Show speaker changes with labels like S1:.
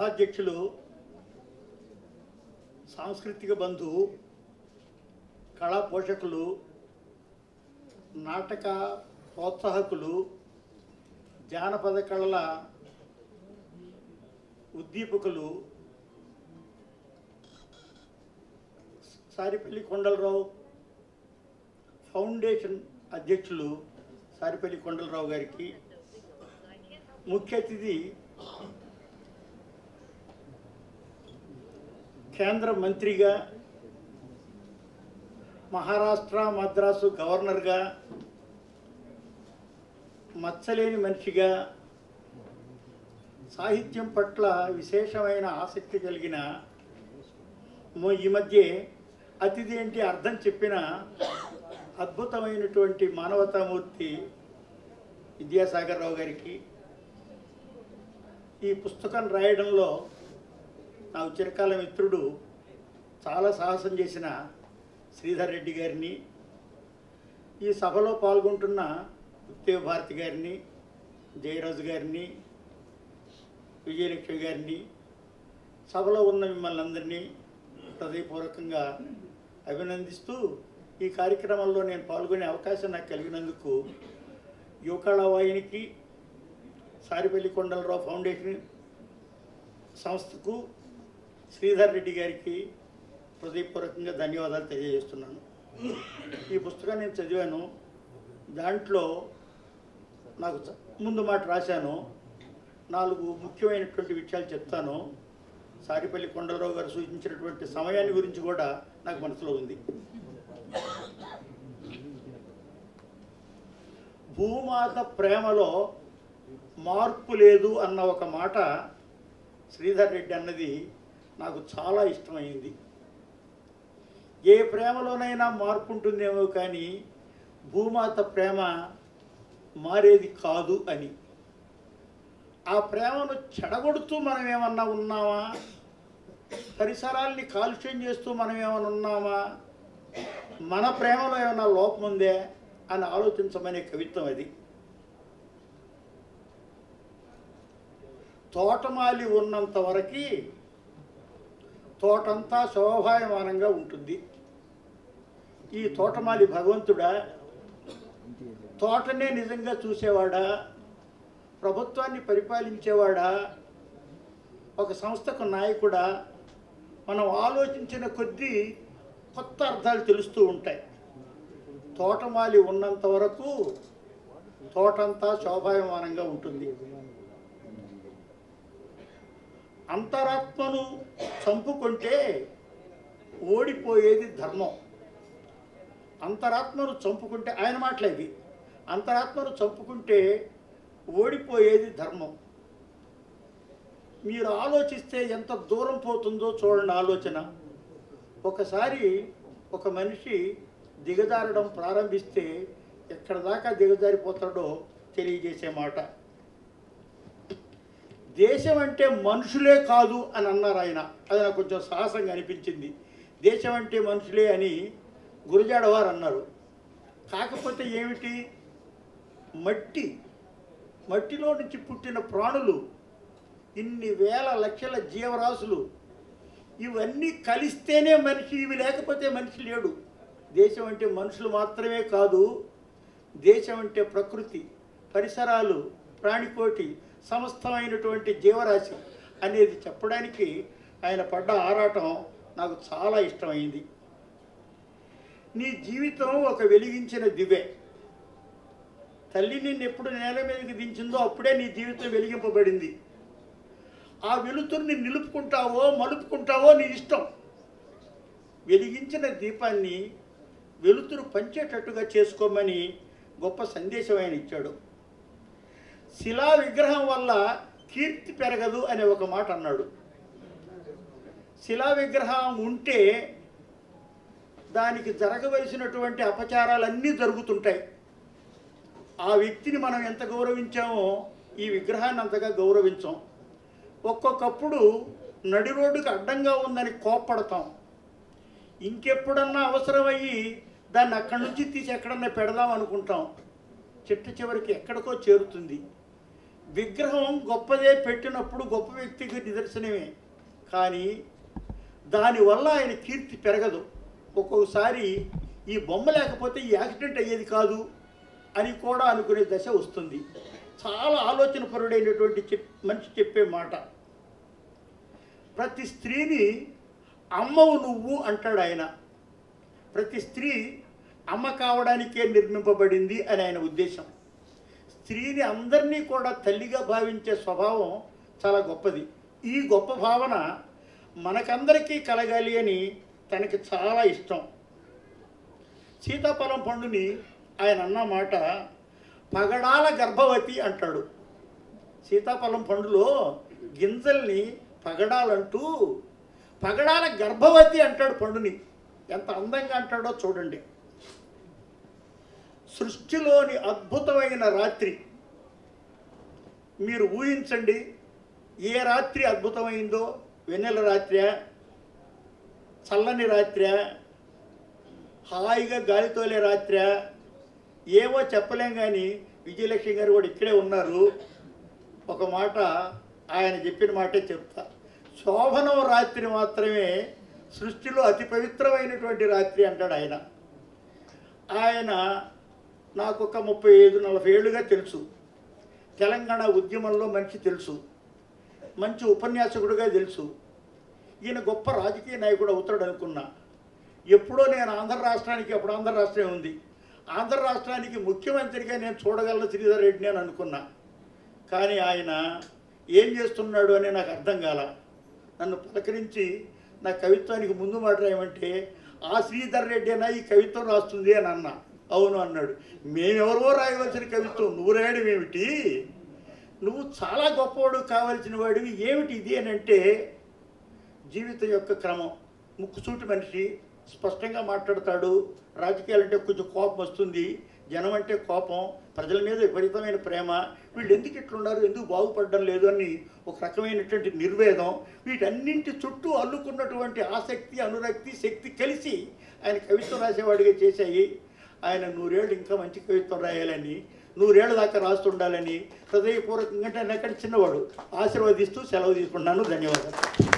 S1: సభాధ్యక్షులు సాంస్కృతిక బంధువు కళా పోషకులు నాటక ప్రోత్సాహకులు జానపద కళల ఉద్దీపకులు సారిపల్లి కొండలరావు ఫౌండేషన్ అధ్యక్షులు సారిపల్లి కొండలరావు గారికి ముఖ్య అతిథి కేంద్ర మంత్రిగా మహారాష్ట్ర మద్రాసు గవర్నర్గా మచ్చలేని మనిషిగా సాహిత్యం పట్ల విశేషమైన ఆసక్తి కలిగిన మొ- ఈ మధ్య అతిథి ఏంటి అర్థం చెప్పిన అద్భుతమైనటువంటి మానవతామూర్తి విద్యాసాగర్ రావు గారికి ఈ పుస్తకం రాయడంలో నాకు చిరకాల మిత్రుడు చాలా సాహసం చేసిన శ్రీధర్ రెడ్డి గారిని ఈ సభలో పాల్గొంటున్న ఉత్తేవ భారతి గారిని జయరాజు గారిని విజయలక్ష్మి గారిని సభలో ఉన్న మిమ్మల్ని అందరినీ హృదయపూర్వకంగా అభినందిస్తూ ఈ కార్యక్రమంలో నేను పాల్గొనే అవకాశం నాకు కలిగినందుకు యువకళావాహినికి సారిపల్లి కొండలరావు ఫౌండేషన్ సంస్థకు శ్రీధర్ రెడ్డి గారికి హృదయపూర్వకంగా ధన్యవాదాలు తెలియజేస్తున్నాను ఈ పుస్తకాన్ని నేను చదివాను దాంట్లో నాకు చ- ముందు మాట రాశాను నాలుగు ముఖ్యమైనటువంటి విషయాలు చెప్తాను సారిపల్లి కొండలరావు గారు సూచించినటువంటి సమయాన్ని గురించి కూడా నాకు మనసులో ఉంది భూమాత ప్రేమలో మార్పు లేదు అన్న ఒక మాట శ్రీధర్ రెడ్డి అన్నది నాకు చాలా ఇష్టమైంది ఏ ప్రేమలోనైనా మార్పు ఉంటుందేమో కానీ భూమాత ప్రేమ మారేది కాదు అని ఆ ప్రేమను చెడగొడుతూ మనం ఏమన్నా ఉన్నామా పరిసరాల్ని కాలుష్యం చేస్తూ మనం ఏమైనా ఉన్నామా మన ప్రేమలో ఏమైనా లోపం ఉందే అని ఆలోచించమనే కవిత్వం అది తోటమాలి ఉన్నంత వరకు తోటంతా శోభాయమానంగా ఉంటుంది ఈ తోటమాలి భగవంతుడా తోటనే నిజంగా చూసేవాడా ప్రభుత్వాన్ని పరిపాలించేవాడా ఒక సంస్థకు నాయకుడా మనం ఆలోచించిన కొద్దీ కొత్త అర్థాలు తెలుస్తూ ఉంటాయి తోటమాలి ఉన్నంత వరకు తోటంతా శోభాయమానంగా ఉంటుంది అంతరాత్మను చంపుకుంటే ఓడిపోయేది ధర్మం అంతరాత్మను చంపుకుంటే ఆయన మాటలేవి అంతరాత్మను చంపుకుంటే ఓడిపోయేది ధర్మం మీరు ఆలోచిస్తే ఎంత దూరం పోతుందో చూడండి ఆలోచన ఒకసారి ఒక మనిషి దిగజారడం ప్రారంభిస్తే ఎక్కడ దాకా దిగజారిపోతాడో తెలియజేసే మాట దేశం అంటే మనుషులే కాదు అని అన్నారు ఆయన అది నాకు కొంచెం సాహసంగా అనిపించింది దేశం అంటే మనుషులే అని గురజాడ వారు అన్నారు కాకపోతే ఏమిటి మట్టి మట్టిలో నుంచి పుట్టిన ప్రాణులు ఇన్ని వేల లక్షల జీవరాశులు ఇవన్నీ కలిస్తేనే మనిషి ఇవి లేకపోతే మనిషి లేడు దేశం అంటే మనుషులు మాత్రమే కాదు దేశం అంటే ప్రకృతి పరిసరాలు ప్రాణికోటి సమస్తమైనటువంటి జీవరాశి అనేది చెప్పడానికి ఆయన పడ్డ ఆరాటం నాకు చాలా ఇష్టమైంది నీ జీవితం ఒక వెలిగించిన దివే తల్లి నిన్ను ఎప్పుడు నేల మీదకి దించిందో అప్పుడే నీ జీవితం వెలిగింపబడింది ఆ వెలుతుర్ని నిలుపుకుంటావో మలుపుకుంటావో నీ ఇష్టం వెలిగించిన దీపాన్ని వెలుతురు పంచేటట్టుగా చేసుకోమని గొప్ప సందేశం ఆయన ఇచ్చాడు శిలా విగ్రహం వల్ల కీర్తి పెరగదు అనే ఒక మాట అన్నాడు శిలా విగ్రహం ఉంటే దానికి జరగవలసినటువంటి అపచారాలన్నీ జరుగుతుంటాయి ఆ వ్యక్తిని మనం ఎంత గౌరవించామో ఈ విగ్రహాన్ని అంతగా గౌరవించాం ఒక్కొక్కప్పుడు నడి రోడ్డుకి అడ్డంగా ఉందని కోప్పడతాం ఇంకెప్పుడన్నా అవసరమయ్యి దాన్ని అక్కడి నుంచి తీసి ఎక్కడన్నా పెడదాం అనుకుంటాం చిట్ట చివరికి ఎక్కడికో చేరుతుంది విగ్రహం గొప్పదే పెట్టినప్పుడు గొప్ప వ్యక్తికి నిదర్శనమే కానీ దానివల్ల ఆయన కీర్తి పెరగదు ఒక్కొక్కసారి ఈ బొమ్మ లేకపోతే ఈ యాక్సిడెంట్ అయ్యేది కాదు అని కూడా అనుకునే దశ వస్తుంది చాలా ఆలోచన పరుడైనటువంటి చెప్ మనిషి చెప్పే మాట ప్రతి స్త్రీని అమ్మవు నువ్వు అంటాడు ఆయన ప్రతి స్త్రీ అమ్మ కావడానికే నిర్మింపబడింది అని ఆయన ఉద్దేశం స్త్రీని అందరినీ కూడా తల్లిగా భావించే స్వభావం చాలా గొప్పది ఈ గొప్ప భావన మనకందరికీ కలగాలి అని తనకి చాలా ఇష్టం సీతాఫలం పండుని ఆయన అన్న మాట పగడాల గర్భవతి అంటాడు సీతాఫలం పండులో గింజల్ని పగడాలంటూ పగడాల గర్భవతి అంటాడు పండుని ఎంత అందంగా అంటాడో చూడండి సృష్టిలోని అద్భుతమైన రాత్రి మీరు ఊహించండి ఏ రాత్రి అద్భుతమైందో వెన్నెల రాత్ర్యా చల్లని రాత్ర్యా హాయిగా గాలి తోలే రాత్ర్యా ఏమో చెప్పలేం కానీ విజయలక్ష్మి గారు కూడా ఇక్కడే ఉన్నారు ఒక మాట ఆయన చెప్పిన మాటే చెప్తా శోభనం రాత్రి మాత్రమే సృష్టిలో అతి పవిత్రమైనటువంటి రాత్రి అంటాడు ఆయన ఆయన నాకు ఒక ముప్పై ఐదు నలభై ఏళ్ళుగా తెలుసు తెలంగాణ ఉద్యమంలో మంచి తెలుసు మంచి ఉపన్యాసకుడిగా తెలుసు ఈయన గొప్ప రాజకీయ నాయకుడు అవుతాడు అనుకున్నా ఎప్పుడో నేను ఆంధ్ర రాష్ట్రానికి అప్పుడు ఆంధ్ర రాష్ట్రమే ఉంది ఆంధ్ర రాష్ట్రానికి ముఖ్యమంత్రిగా నేను చూడగలను శ్రీధర్ రెడ్డిని అని అనుకున్నా కానీ ఆయన ఏం చేస్తున్నాడు అని నాకు అర్థం కాల నన్ను పలకరించి నా కవిత్వానికి ముందు మాట ఏమంటే ఆ శ్రీధర్ రెడ్డి అయినా ఈ కవిత్వం రాస్తుంది అని అన్న అవును అన్నాడు మేమెవరో రాయవలసిన కవిత్వం నువ్వు రాయడం ఏమిటి నువ్వు చాలా గొప్పవాడు కావలసిన వాడివి ఏమిటి ఇది అని అంటే జీవితం యొక్క క్రమం ముక్కుసూటి మనిషి స్పష్టంగా మాట్లాడతాడు రాజకీయాలంటే కొంచెం కోపం వస్తుంది జనం అంటే కోపం ప్రజల మీద విపరీతమైన ప్రేమ వీళ్ళు ఎందుకు ఇట్లున్నారు ఎందుకు బాగుపడడం లేదు అని ఒక రకమైనటువంటి నిర్వేదం వీటన్నింటి చుట్టూ అల్లుకున్నటువంటి ఆసక్తి అనురక్తి శక్తి కలిసి ఆయన కవిత్వం రాసేవాడిగా చేశాయి ఆయన నూరేళ్ళు ఇంకా మంచి కవిత్వం రాయాలని నూరేళ్ళ దాకా రాస్తుండాలని హృదయపూర్వకంగా అంటే ఎక్కడ చిన్నవాడు ఆశీర్వదిస్తూ సెలవు తీసుకున్నాను ధన్యవాదాలు